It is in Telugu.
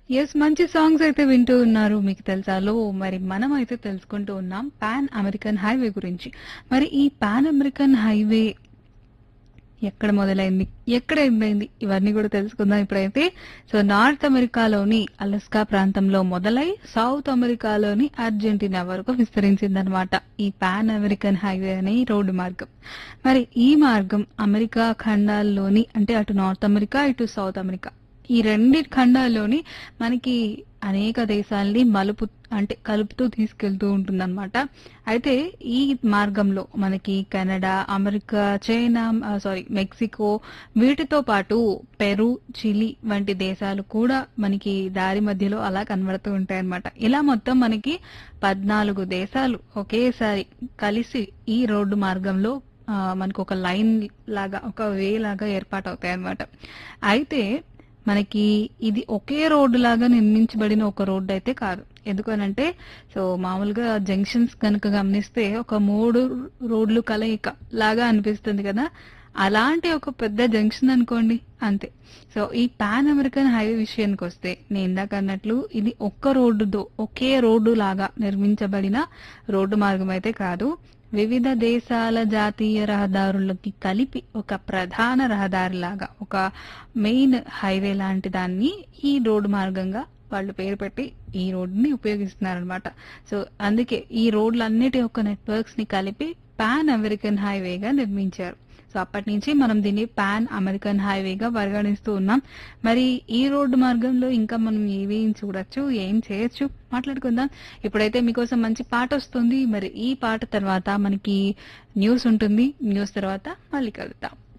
ఎస్ మంచి సాంగ్స్ అయితే వింటూ ఉన్నారు మీకు తెలుసాలో మరి మనం అయితే తెలుసుకుంటూ ఉన్నాం పాన్ అమెరికన్ హైవే గురించి మరి ఈ పాన్ అమెరికన్ హైవే ఎక్కడ మొదలైంది ఎక్కడ ఎండైంది ఇవన్నీ కూడా తెలుసుకుందాం ఇప్పుడైతే సో నార్త్ అమెరికాలోని అలస్కా ప్రాంతంలో మొదలై సౌత్ అమెరికాలోని అర్జెంటీనా వరకు విస్తరించిందనమాట ఈ పాన్ అమెరికన్ హైవే అనే ఈ రోడ్డు మార్గం మరి ఈ మార్గం అమెరికా ఖండాల్లోని అంటే అటు నార్త్ అమెరికా ఇటు సౌత్ అమెరికా ఈ రెండి ఖండాల్లోని మనకి అనేక దేశాల్ని మలుపు అంటే కలుపుతూ తీసుకెళ్తూ ఉంటుందన్నమాట అయితే ఈ మార్గంలో మనకి Canada America China sorry Mexico వీటితో పాటు పెరు చిలీ వంటి దేశాలు కూడా మనకి దారి మధ్యలో అలా కనబడుతూ ఉంటాయి అన్నమాట ఇలా మొత్తం మనకి పద్నాలుగు దేశాలు ఒకేసారి కలిసి ఈ రోడ్డు మార్గంలో ఆ, మనకు ఒక లైన్ లాగా ఒక వే లాగా ఏర్పాటు అవుతాయి అన్నమాట అయితే మనకి ఇది ఒకే రోడ్డు లాగా నిర్మించబడిన ఒక రోడ్డు అయితే కాదు ఎందుకనంటే సో మామూలుగా జంక్షన్స్ కనుక గమనిస్తే ఒక మూడు రోడ్లు కలయిక లాగా అనిపిస్తుంది కదా అలాంటి ఒక పెద్ద జంక్షన్ అనుకోండి అంతే సో ఈ పాన్ అమెరికన్ హైవే విషయానికి వస్తే నేను ఇందాక అన్నట్లు ఇది ఒక్క రోడ్డుతో ఒకే రోడ్డు లాగా నిర్మించబడిన రోడ్డు మార్గం అయితే కాదు వివిధ దేశాల జాతీయ రహదారులకి కలిపి ఒక ప్రధాన రహదారి లాగా ఒక మెయిన్ హైవే లాంటి దాన్ని ఈ రోడ్డు మార్గంగా వాళ్ళు పేరు పెట్టి ఈ రోడ్డుని ఉపయోగిస్తున్నారనమాట సో అందుకే ఈ రోడ్లన్నిటి యొక్క నెట్వర్క్స్ ని కలిపి పాన్ అమెరికన్ హైవేగా నిర్మించారు సో అప్పటి నుంచి మనం దీన్ని పాన్ అమెరికన్ హైవేగా పరిగణిస్తూ ఉన్నాం మరి ఈ రోడ్డు మార్గంలో ఇంకా మనం ఏవేం చూడొచ్చు ఏం చేయొచ్చు మాట్లాడుకుందాం ఇప్పుడైతే మీకోసం మంచి పాట వస్తుంది మరి ఈ పాట తర్వాత మనకి న్యూస్ ఉంటుంది న్యూస్ తర్వాత మళ్ళీ కలుద్దాం